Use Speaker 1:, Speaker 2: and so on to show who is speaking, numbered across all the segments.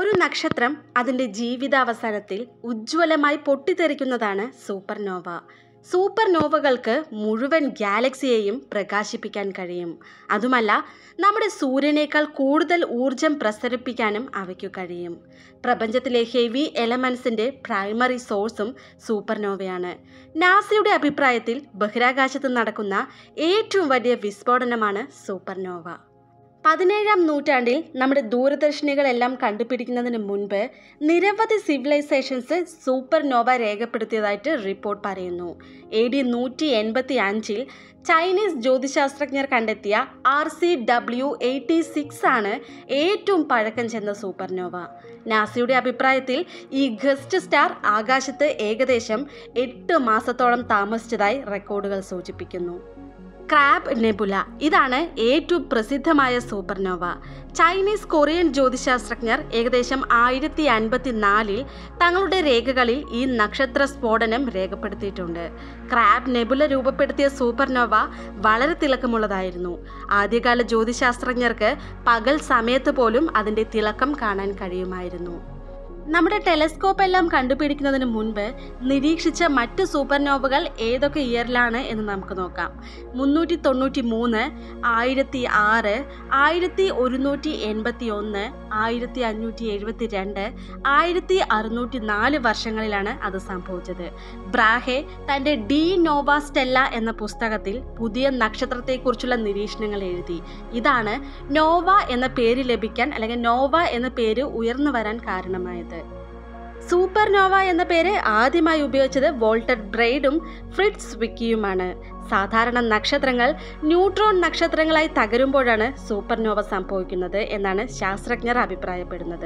Speaker 1: ഒരു നക്ഷത്രം അതിൻ്റെ ജീവിതാവസാനത്തിൽ ഉജ്ജ്വലമായി പൊട്ടിത്തെറിക്കുന്നതാണ് സൂപ്പർനോവ സൂപ്പർനോവകൾക്ക് മുഴുവൻ ഗാലക്സിയെയും പ്രകാശിപ്പിക്കാൻ കഴിയും അതുമല്ല നമ്മുടെ സൂര്യനേക്കാൾ കൂടുതൽ ഊർജം പ്രസരിപ്പിക്കാനും അവയ്ക്കു കഴിയും പ്രപഞ്ചത്തിലെ ഹെവി എലമെൻസിൻ്റെ പ്രൈമറി സോഴ്സും സൂപ്പർനോവയാണ് നാസയുടെ അഭിപ്രായത്തിൽ ബഹിരാകാശത്ത് നടക്കുന്ന ഏറ്റവും വലിയ വിസ്ഫോടനമാണ് സൂപ്പർനോവ പതിനേഴാം നൂറ്റാണ്ടിൽ നമ്മുടെ ദൂരദർശിനികളെല്ലാം കണ്ടുപിടിക്കുന്നതിന് മുൻപ് നിരവധി സിവിലൈസേഷൻസ് സൂപ്പർ നോവ രേഖപ്പെടുത്തിയതായിട്ട് റിപ്പോർട്ട് പറയുന്നു എ ഡി നൂറ്റി എൺപത്തി അഞ്ചിൽ ചൈനീസ് ജ്യോതിശാസ്ത്രജ്ഞർ കണ്ടെത്തിയ R C W eighty six ആണ് ഏറ്റവും പഴക്കം ചെന്ന സൂപ്പർനോവ നാസയുടെ അഭിപ്രായത്തിൽ ഈ ഗസ്റ്റ് സ്റ്റാർ ആകാശത്ത് ഏകദേശം എട്ട് മാസത്തോളം താമസിച്ചതായി റെക്കോർഡുകൾ സൂചിപ്പിക്കുന്നു ക്രാബ് നെബുല ഇതാണ് ഏറ്റവും പ്രസിദ്ധമായ സൂപ്പർനോവ ചൈനീസ് കൊറിയൻ ജ്യോതിശാസ്ത്രജ്ഞർ ഏകദേശം ആയിരത്തി അൻപത്തി നാലിൽ തങ്ങളുടെ രേഖകളിൽ ഈ നക്ഷത്ര സ്ഫോടനം രേഖപ്പെടുത്തിയിട്ടുണ്ട് ക്രാബ് നെബുല രൂപപ്പെടുത്തിയ സൂപ്പർനോവ വളരെ തിളക്കമുള്ളതായിരുന്നു ആദ്യകാല ജ്യോതിശാസ്ത്രജ്ഞർക്ക് പകൽ സമയത്ത് പോലും അതിൻ്റെ തിളക്കം കാണാൻ കഴിയുമായിരുന്നു നമ്മുടെ ടെലസ്കോപ്പ് എല്ലാം കണ്ടുപിടിക്കുന്നതിന് മുൻപ് നിരീക്ഷിച്ച മറ്റ് സൂപ്പർനോവകൾ ഏതൊക്കെ ഇയറിലാണ് എന്ന് നമുക്ക് നോക്കാം മുന്നൂറ്റി തൊണ്ണൂറ്റി മൂന്ന് ആയിരത്തി ആറ് ആയിരത്തി ഒരുന്നൂറ്റി എൺപത്തി ഒന്ന് ആയിരത്തി അഞ്ഞൂറ്റി എഴുപത്തി രണ്ട് ആയിരത്തി അറുന്നൂറ്റി നാല് വർഷങ്ങളിലാണ് അത് സംഭവിച്ചത് ബ്രാഹെ തൻ്റെ ഡി നോവ സ്റ്റെല്ല എന്ന പുസ്തകത്തിൽ പുതിയ നക്ഷത്രത്തെക്കുറിച്ചുള്ള നിരീക്ഷണങ്ങൾ എഴുതി ഇതാണ് നോവ എന്ന പേര് ലഭിക്കാൻ അല്ലെങ്കിൽ നോവ എന്ന പേര് ഉയർന്നു വരാൻ കാരണമായത് സൂപ്പർ നോവ എന്ന പേര് ആദ്യമായി ഉപയോഗിച്ചത് വോൾട്ടർ ബ്രെയ്ഡും ഫ്രിഡ്സ് വിക്കിയുമാണ് സാധാരണ നക്ഷത്രങ്ങൾ ന്യൂട്രോൺ നക്ഷത്രങ്ങളായി തകരുമ്പോഴാണ് സൂപ്പർനോവ സംഭവിക്കുന്നത് എന്നാണ് ശാസ്ത്രജ്ഞർ അഭിപ്രായപ്പെടുന്നത്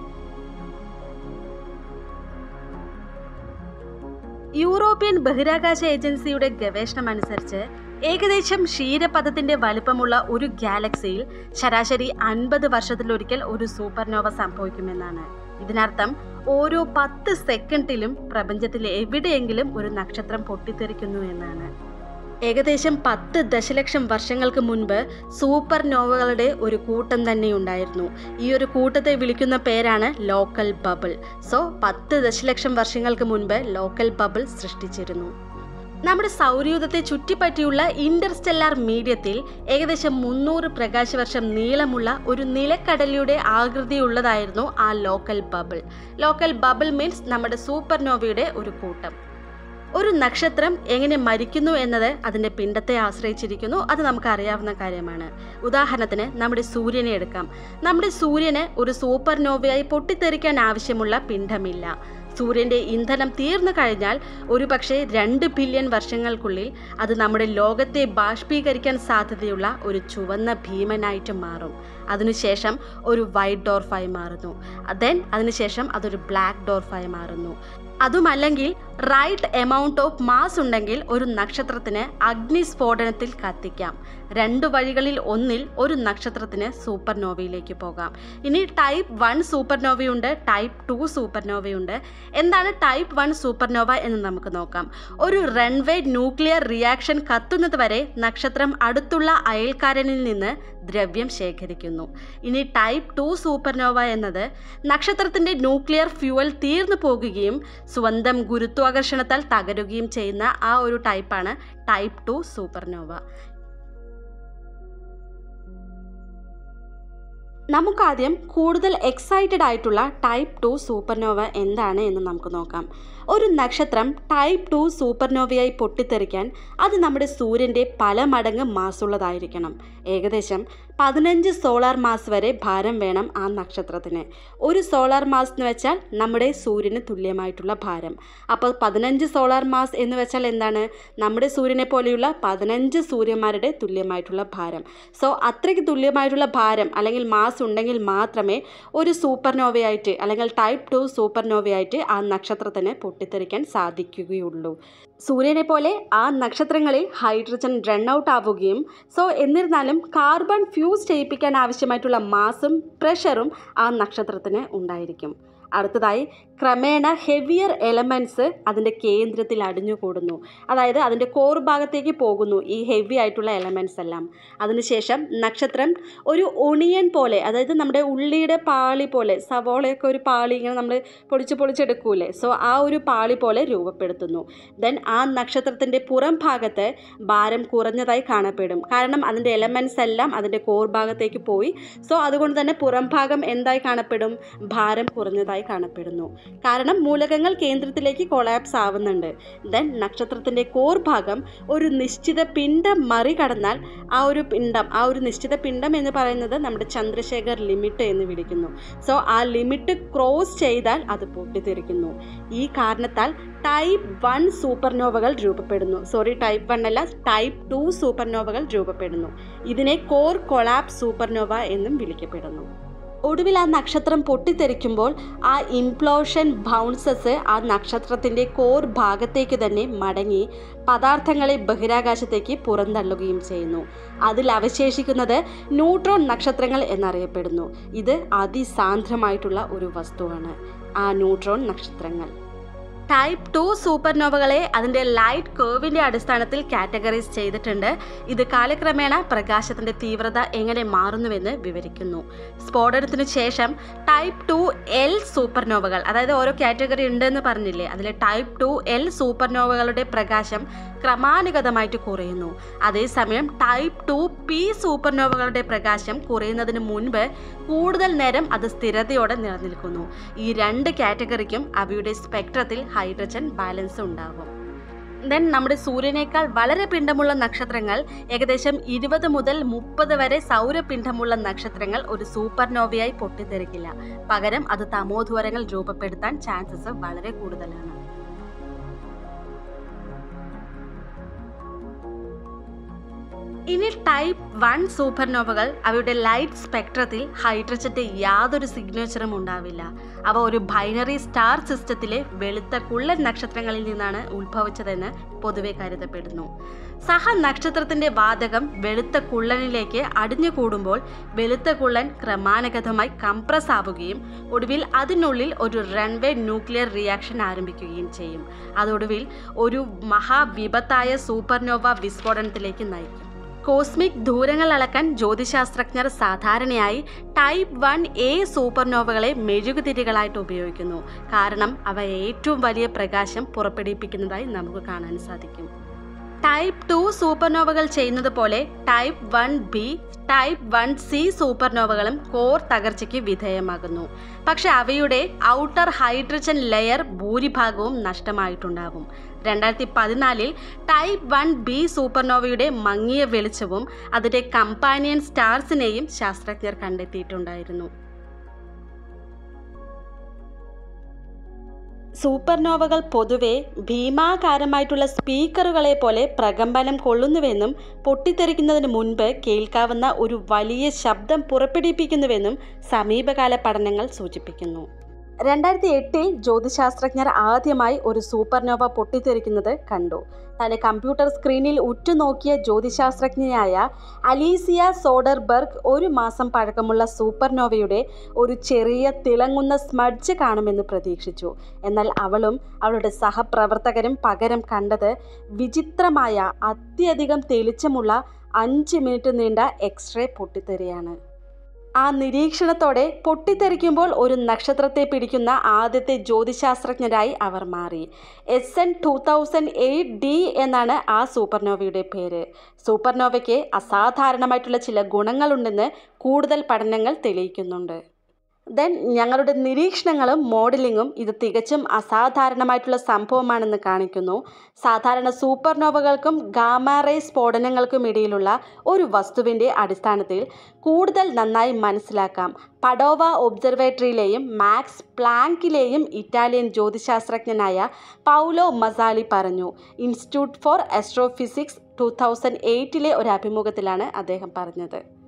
Speaker 1: യൂറോപ്യൻ ബഹിരാകാശ ഏജൻസിയുടെ ഗവേഷണം അനുസരിച്ച് ഏകദേശം ക്ഷീരപഥത്തിന്റെ വലിപ്പമുള്ള ഒരു ഗാലക്സിയിൽ ശരാശരി അൻപത് വർഷത്തിലൊരിക്കൽ ഒരു സൂപ്പർനോവ സംഭവിക്കുമെന്നാണ് ഇതിനർത്ഥം ഓരോ പത്ത് സെക്കൻഡിലും പ്രപഞ്ചത്തിലെ എവിടെയെങ്കിലും ഒരു നക്ഷത്രം പൊട്ടിത്തെറിക്കുന്നു എന്നാണ് ഏകദേശം പത്ത് ദശലക്ഷം വർഷങ്ങൾക്ക് മുൻപ് സൂപ്പർ നോവകളുടെ ഒരു കൂട്ടം തന്നെ ഉണ്ടായിരുന്നു ഈ ഒരു കൂട്ടത്തെ വിളിക്കുന്ന പേരാണ് ലോക്കൽ ബബിൾ സോ പത്ത് ദശലക്ഷം വർഷങ്ങൾക്ക് മുൻപ് ലോക്കൽ ബബിൾ സൃഷ്ടിച്ചിരുന്നു നമ്മുടെ സൗരയൂഥത്തെ ചുറ്റിപ്പറ്റിയുള്ള ഇന്റർസ്റ്റെല്ലാർ മീഡിയത്തിൽ ഏകദേശം മുന്നൂറ് പ്രകാശവർഷം നീളമുള്ള ഒരു നിലക്കടലിയുടെ ആകൃതിയുള്ളതായിരുന്നു ആ local bubble local bubble means നമ്മുടെ സൂപ്പർനോവയുടെ ഒരു കൂട്ടം ഒരു നക്ഷത്രം എങ്ങനെ മരിക്കുന്നു എന്നത് അതിൻ്റെ പിണ്ടത്തെ ആശ്രയിച്ചിരിക്കുന്നു അത് നമുക്ക് അറിയാവുന്ന കാര്യമാണ് ഉദാഹരണത്തിന് നമ്മുടെ സൂര്യനെ എടുക്കാം നമ്മുടെ സൂര്യന് ഒരു സൂപ്പർ നോവയായി പൊട്ടിത്തെറിക്കാൻ ആവശ്യമുള്ള പിണ്ഡമില്ല സൂര്യൻ്റെ ഇന്ധനം തീർന്നു കഴിഞ്ഞാൽ ഒരു പക്ഷേ രണ്ട് ബില്യൺ വർഷങ്ങൾക്കുള്ളിൽ അത് നമ്മുടെ ലോകത്തെ ബാഷ്പീകരിക്കാൻ സാധ്യതയുള്ള ഒരു ചുവന്ന ഭീമനായിട്ട് മാറും അതിനുശേഷം ഒരു വൈറ്റ് ഡോർഫായി മാറുന്നു ദെൻ അതിനുശേഷം അതൊരു ബ്ലാക്ക് ഡോർഫായി മാറുന്നു അതുമല്ലെങ്കിൽ റൈറ്റ് എമൗണ്ട് ഓഫ് മാസ് ഉണ്ടെങ്കിൽ ഒരു നക്ഷത്രത്തിന് അഗ്നിസ്ഫോടനത്തിൽ കത്തിക്കാം രണ്ട് വഴികളിൽ ഒന്നിൽ ഒരു നക്ഷത്രത്തിന് സൂപ്പർനോവയിലേക്ക് പോകാം ഇനി ടൈപ്പ് വൺ സൂപ്പർനോവയുണ്ട് ടൈപ്പ് ടു സൂപ്പർനോവയുണ്ട് എന്താണ് ടൈപ്പ് വൺ സൂപ്പർനോവ എന്ന് നമുക്ക് നോക്കാം ഒരു റൺവേ ന്യൂക്ലിയർ റിയാക്ഷൻ കത്തുന്നത് വരെ നക്ഷത്രം അടുത്തുള്ള അയൽക്കാരനിൽ നിന്ന് ദ്രവ്യം ശേഖരിക്കുന്നു ഇനി ടൈപ്പ് ടു സൂപ്പർനോവ എന്നത് നക്ഷത്രത്തിൻ്റെ ന്യൂക്ലിയർ ഫ്യൂവൽ തീർന്നു പോകുകയും സ്വന്തം ഗുരുത്വാകർഷണത്താൽ തകരുകയും ചെയ്യുന്ന ആ ഒരു ടൈപ്പാണ് ടൈപ്പ് ടു സൂപ്പർനോവ നമുക്കാദ്യം കൂടുതൽ എക്സൈറ്റഡ് ആയിട്ടുള്ള ടൈപ്പ് ടു സൂപ്പർനോവ എന്താണ് എന്ന് നമുക്ക് നോക്കാം ഒരു നക്ഷത്രം ടൈപ്പ് ടു സൂപ്പർനോവയായി പൊട്ടിത്തെറിക്കാൻ അത് നമ്മുടെ സൂര്യൻ്റെ പല മടങ്ങ് മാസുള്ളതായിരിക്കണം ഏകദേശം പതിനഞ്ച് സോളാർ മാസ് വരെ ഭാരം വേണം ആ നക്ഷത്രത്തിന് ഒരു സോളാർ മാസ് എന്ന് വെച്ചാൽ നമ്മുടെ സൂര്യന് തുല്യമായിട്ടുള്ള ഭാരം അപ്പോൾ പതിനഞ്ച് സോളാർ മാസ് എന്ന് വെച്ചാൽ എന്താണ് നമ്മുടെ സൂര്യനെ പോലെയുള്ള പതിനഞ്ച് സൂര്യന്മാരുടെ തുല്യമായിട്ടുള്ള ഭാരം സോ അത്രയ്ക്ക് തുല്യമായിട്ടുള്ള ഭാരം അല്ലെങ്കിൽ മാസ് ഉണ്ടെങ്കിൽ മാത്രമേ ഒരു സൂപ്പർനോവയായിട്ട് അല്ലെങ്കിൽ ടൈപ്പ് ടു സൂപ്പർനോവയായിട്ട് ആ നക്ഷത്രത്തിന് പൊട്ടിത്തെറിക്കാൻ സാധിക്കുകയുള്ളൂ സൂര്യനെ പോലെ ആ നക്ഷത്രങ്ങളിൽ ഹൈഡ്രജൻ റൺ ഔട്ട് ആവുകയും സോ എന്നിരുന്നാലും കാർബൺ ഫ്യൂസ് ചെയ്യിപ്പിക്കാൻ ആവശ്യമായിട്ടുള്ള മാസും പ്രഷറും ആ നക്ഷത്രത്തിന് ഉണ്ടായിരിക്കും അടുത്തതായി ക്രമേണ ഹെവിയർ എലമെൻറ്റ്സ് അതിൻ്റെ കേന്ദ്രത്തിൽ അടിഞ്ഞുകൂടുന്നു അതായത് അതിൻ്റെ കോർ ഭാഗത്തേക്ക് പോകുന്നു ഈ ഹെവി ആയിട്ടുള്ള എലമെൻറ്റ്സ് എല്ലാം അതിനുശേഷം നക്ഷത്രം ഒരു ഒണിയൻ പോലെ അതായത് നമ്മുടെ ഉള്ളിയുടെ പാളി പോലെ സവോളയൊക്കെ ഒരു പാളി ഇങ്ങനെ നമ്മൾ പൊളിച്ച് പൊളിച്ചെടുക്കൂലേ സോ ആ ഒരു പാളി പോലെ രൂപപ്പെടുത്തുന്നു ദെൻ ആ നക്ഷത്രത്തിൻ്റെ പുറം ഭാഗത്ത് ഭാരം കുറഞ്ഞതായി കാണപ്പെടും കാരണം അതിൻ്റെ എലമെൻറ്റ്സ് എല്ലാം അതിൻ്റെ കോർ ഭാഗത്തേക്ക് പോയി സോ അതുകൊണ്ട് തന്നെ പുറം ഭാഗം എന്തായി കാണപ്പെടും ഭാരം കുറഞ്ഞതായി കാണപ്പെടുന്നു കാരണം മൂലകങ്ങൾ കേന്ദ്രത്തിലേക്ക് കൊളാപ്സ് ആവുന്നുണ്ട് ദെൻ നക്ഷത്രത്തിൻ്റെ കോർ ഭാഗം ഒരു നിശ്ചിത പിണ്ഡം മറികടന്നാൽ ആ ഒരു പിണ്ഡം ആ ഒരു നിശ്ചിത പിണ്ഡം എന്ന് പറയുന്നത് നമ്മുടെ ചന്ദ്രശേഖർ ലിമിറ്റ് എന്ന് വിളിക്കുന്നു സോ ആ ലിമിറ്റ് ക്രോസ് ചെയ്താൽ അത് പൊട്ടിത്തെറിക്കുന്നു ഈ കാരണത്താൽ ടൈപ്പ് വൺ സൂപ്പർനോവകൾ രൂപപ്പെടുന്നു സോറി ടൈപ്പ് വൺ അല്ല ടൈപ്പ് ടു സൂപ്പർനോവകൾ രൂപപ്പെടുന്നു ഇതിനെ കോർ കൊളാപ്സ് സൂപ്പർനോവ എന്നും വിളിക്കപ്പെടുന്നു ഒടുവിൽ ആ നക്ഷത്രം പൊട്ടിത്തെറിക്കുമ്പോൾ ആ ഇംപ്ലോഷൻ ബൗൺസസ് ആ നക്ഷത്രത്തിൻ്റെ കോർ ഭാഗത്തേക്ക് തന്നെ മടങ്ങി പദാർത്ഥങ്ങളെ ബഹിരാകാശത്തേക്ക് പുറന്തള്ളുകയും ചെയ്യുന്നു അതിൽ അവശേഷിക്കുന്നത് ന്യൂട്രോൺ നക്ഷത്രങ്ങൾ എന്നറിയപ്പെടുന്നു ഇത് അതിസാന്ദ്രമായിട്ടുള്ള ഒരു വസ്തുവാണ് ആ ന്യൂട്രോൺ നക്ഷത്രങ്ങൾ ടൈപ്പ് ടു സൂപ്പർനോവകളെ അതിൻ്റെ ലൈറ്റ് കേർവിൻ്റെ അടിസ്ഥാനത്തിൽ കാറ്റഗറൈസ് ചെയ്തിട്ടുണ്ട് ഇത് കാലക്രമേണ പ്രകാശത്തിൻ്റെ തീവ്രത എങ്ങനെ മാറുന്നുവെന്ന് വിവരിക്കുന്നു സ്ഫോടനത്തിനു ശേഷം ടൈപ്പ് ടു എൽ സൂപ്പർനോവകൾ അതായത് ഓരോ കാറ്റഗറി ഉണ്ടെന്ന് പറഞ്ഞില്ലേ അതിൽ ടൈപ്പ് ടു എൽ സൂപ്പർനോവകളുടെ പ്രകാശം ക്രമാനുഗതമായിട്ട് കുറയുന്നു അതേസമയം ടൈപ്പ് ടു പി സൂപ്പർനോവകളുടെ പ്രകാശം കുറയുന്നതിന് മുൻപ് കൂടുതൽ നേരം അത് സ്ഥിരതയോടെ നിലനിൽക്കുന്നു ഈ രണ്ട് കാറ്റഗറിക്കും അവയുടെ സ്പെക്ട്രത്തിൽ ഹൈഡ്രജൻ ബാലൻസ് ഉണ്ടാകും ദെൻ നമ്മുടെ സൂര്യനേക്കാൾ വളരെ പിണ്ഡമുള്ള നക്ഷത്രങ്ങൾ ഏകദേശം ഇരുപത് മുതൽ മുപ്പത് വരെ സൗരപിണ്ഡമുള്ള നക്ഷത്രങ്ങൾ ഒരു സൂപ്പർനോവയായി പൊട്ടിത്തെറിക്കില്ല പകരം അത് തമോധുവരങ്ങൾ രൂപപ്പെടുത്താൻ ചാൻസസ് വളരെ കൂടുതലാണ് ഇനി ടൈപ്പ് വൺ സൂപ്പർനോവകൾ അവയുടെ ലൈറ്റ് സ്പെക്ട്രത്തിൽ ഹൈഡ്രജന്റെ യാതൊരു സിഗ്നേച്ചറും ഉണ്ടാവില്ല അവ ഒരു ബൈനറി സ്റ്റാർ സിസ്റ്റത്തിലെ വെളുത്ത കുള്ളൻ നക്ഷത്രങ്ങളിൽ നിന്നാണ് ഉത്ഭവിച്ചതെന്ന് പൊതുവെ കരുതപ്പെടുന്നു സഹ നക്ഷത്രത്തിന്റെ വാതകം വെളുത്ത കുള്ളനിലേക്ക് അടിഞ്ഞുകൂടുമ്പോൾ വെളുത്ത കുള്ളൻ ക്രമാനുഗതമായി കംപ്രസ് ആവുകയും ഒടുവിൽ അതിനുള്ളിൽ ഒരു റൺവേ ന്യൂക്ലിയർ റിയാക്ഷൻ ആരംഭിക്കുകയും ചെയ്യും അതൊടുവിൽ ഒരു മഹാവിപത്തായ സൂപ്പർനോവ വിസ്ഫോടനത്തിലേക്ക് നയിക്കും കോസ്മിക് ദൂരങ്ങൾ അളക്കാൻ ജ്യോതിശാസ്ത്രജ്ഞർ സാധാരണയായി ടൈപ്പ് വൺ എ സൂപ്പർനോവകളെ മെഴുകുതിരികളായിട്ട് ഉപയോഗിക്കുന്നു കാരണം അവ ഏറ്റവും വലിയ പ്രകാശം പുറപ്പെടുവിപ്പിക്കുന്നതായി നമുക്ക് കാണാൻ സാധിക്കും ടൈപ്പ് ടു സൂപ്പർനോവകൾ ചെയ്യുന്നത് പോലെ type one B type one C സൂപ്പർനോവകളും കോർ തകർച്ചയ്ക്ക് വിധേയമാകുന്നു പക്ഷെ അവയുടെ ഔട്ടർ ഹൈഡ്രജൻ ലെയർ ഭൂരിഭാഗവും നഷ്ടമായിട്ടുണ്ടാവും രണ്ടായിരത്തി പതിനാലിൽ ടൈപ്പ് വൺ ബി സൂപ്പർനോവയുടെ മങ്ങിയ വെളിച്ചവും അതിൻ്റെ കമ്പാനിയൻ സ്റ്റാർസിനെയും ശാസ്ത്രജ്ഞർ കണ്ടെത്തിയിട്ടുണ്ടായിരുന്നു സൂപ്പർനോവകൾ പൊതുവെ ഭീമാകാരമായിട്ടുള്ള സ്പീക്കറുകളെ പോലെ പ്രകമ്പനം കൊള്ളുന്നുവെന്നും പൊട്ടിത്തെറിക്കുന്നതിന് മുൻപ് കേൾക്കാവുന്ന ഒരു വലിയ ശബ്ദം പുറപ്പെടുവിപ്പിക്കുന്നുവെന്നും സമീപകാല പഠനങ്ങൾ സൂചിപ്പിക്കുന്നു രണ്ടായിരത്തി എട്ടിൽ ജ്യോതിശാസ്ത്രജ്ഞർ ആദ്യമായി ഒരു സൂപ്പർനോവ പൊട്ടിത്തെറിക്കുന്നത് കണ്ടു തന്റെ കമ്പ്യൂട്ടർ സ്ക്രീനിൽ ഉറ്റുനോക്കിയ ജ്യോതിശാസ്ത്രജ്ഞയായ അലീസിയ സോഡർബർഗ് ഒരു മാസം പഴക്കമുള്ള സൂപ്പർനോവയുടെ ഒരു ചെറിയ തിളങ്ങുന്ന സ്മഡ്ജ് കാണുമെന്ന് പ്രതീക്ഷിച്ചു എന്നാൽ അവളും അവളുടെ സഹപ്രവർത്തകരും പകരം കണ്ടത് വിചിത്രമായ അത്യധികം തെളിച്ചമുള്ള അഞ്ച് മിനിറ്റ് നീണ്ട എക്സ്റേ പൊട്ടിത്തെറിയാണ് ആ നിരീക്ഷണത്തോടെ പൊട്ടിത്തെറിക്കുമ്പോൾ ഒരു നക്ഷത്രത്തെ പിടിക്കുന്ന ആദ്യത്തെ ജ്യോതിശാസ്ത്രജ്ഞരായി അവർ മാറി S N two thousand eight D എന്നാണ് ആ സൂപ്പർനോവയുടെ പേര് സൂപ്പർനോവയ്ക്ക് അസാധാരണമായിട്ടുള്ള ചില ഗുണങ്ങളുണ്ടെന്ന് കൂടുതൽ പഠനങ്ങൾ തെളിയിക്കുന്നുണ്ട് ദെൻ ഞങ്ങളുടെ നിരീക്ഷണങ്ങളും മോഡലിങ്ങും ഇത് തികച്ചും അസാധാരണമായിട്ടുള്ള സംഭവമാണെന്ന് കാണിക്കുന്നു സാധാരണ സൂപ്പർനോവകൾക്കും ഗാമാറേ സ്ഫോടനങ്ങൾക്കും ഇടയിലുള്ള ഒരു വസ്തുവിൻ്റെ അടിസ്ഥാനത്തിൽ കൂടുതൽ നന്നായി മനസ്സിലാക്കാം പഡോവ ഒബ്സർവേറ്ററിയിലെയും മാക്സ് പ്ലാങ്കിലെയും ഇറ്റാലിയൻ ജ്യോതിശാസ്ത്രജ്ഞനായ പൗലോ മസാലി പറഞ്ഞു institute for astrophysics two thousand എയ്റ്റിലെ ഒരു അഭിമുഖത്തിലാണ് അദ്ദേഹം പറഞ്ഞത്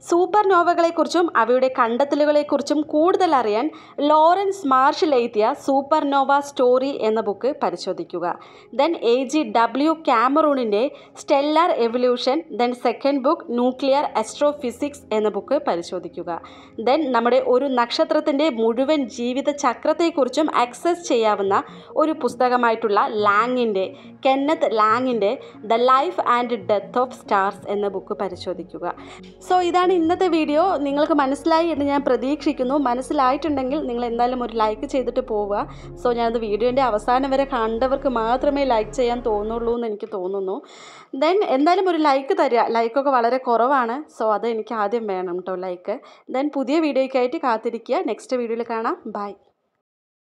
Speaker 1: സൂപ്പർ നോവകളെക്കുറിച്ചും അവയുടെ കണ്ടെത്തലുകളെക്കുറിച്ചും കൂടുതൽ അറിയാൻ ലോറൻസ് മാർഷൽ എഴുതിയ സൂപ്പർ നോവ സ്റ്റോറി എന്ന ബുക്ക് പരിശോധിക്കുക ദെൻ എ ജി ഡബ്ല്യു ക്യാമറൂണിൻ്റെ stellar evolution then second book nuclear astrophysics എന്ന ബുക്ക് പരിശോധിക്കുക ദെൻ നമ്മുടെ ഒരു നക്ഷത്രത്തിൻ്റെ മുഴുവൻ ജീവിത ചക്രത്തെക്കുറിച്ചും ആക്സസ് ചെയ്യാവുന്ന ഒരു പുസ്തകമായിട്ടുള്ള ലാങ്ങിൻ്റെ കെന്നത്ത് ലാങ്ങിൻ്റെ the life and death of stars എന്ന ബുക്ക് പരിശോധിക്കുക സോ ഇതാണ് ഇന്നത്തെ വീഡിയോ നിങ്ങൾക്ക് മനസ്സിലായി എന്ന് ഞാൻ പ്രതീക്ഷിക്കുന്നു മനസ്സിലായിട്ടുണ്ടെങ്കിൽ നിങ്ങൾ എന്തായാലും ഒരു ലൈക്ക് ചെയ്തിട്ട് പോവുക സോ ഞാനത് വീഡിയോൻ്റെ അവസാനം വരെ കണ്ടവർക്ക് മാത്രമേ ലൈക്ക് ചെയ്യാൻ തോന്നുള്ളൂ എന്ന് എനിക്ക് തോന്നുന്നു ദെൻ എന്തായാലും ഒരു ലൈക്ക് തരിക ലൈക്കൊക്കെ വളരെ കുറവാണ് സോ അത് എനിക്ക് ആദ്യം വേണം കേട്ടോ ലൈക്ക് ദെൻ പുതിയ വീഡിയോയ്ക്കായിട്ട് കാത്തിരിക്കുക നെക്സ്റ്റ് വീഡിയോയിൽ കാണാം ബൈ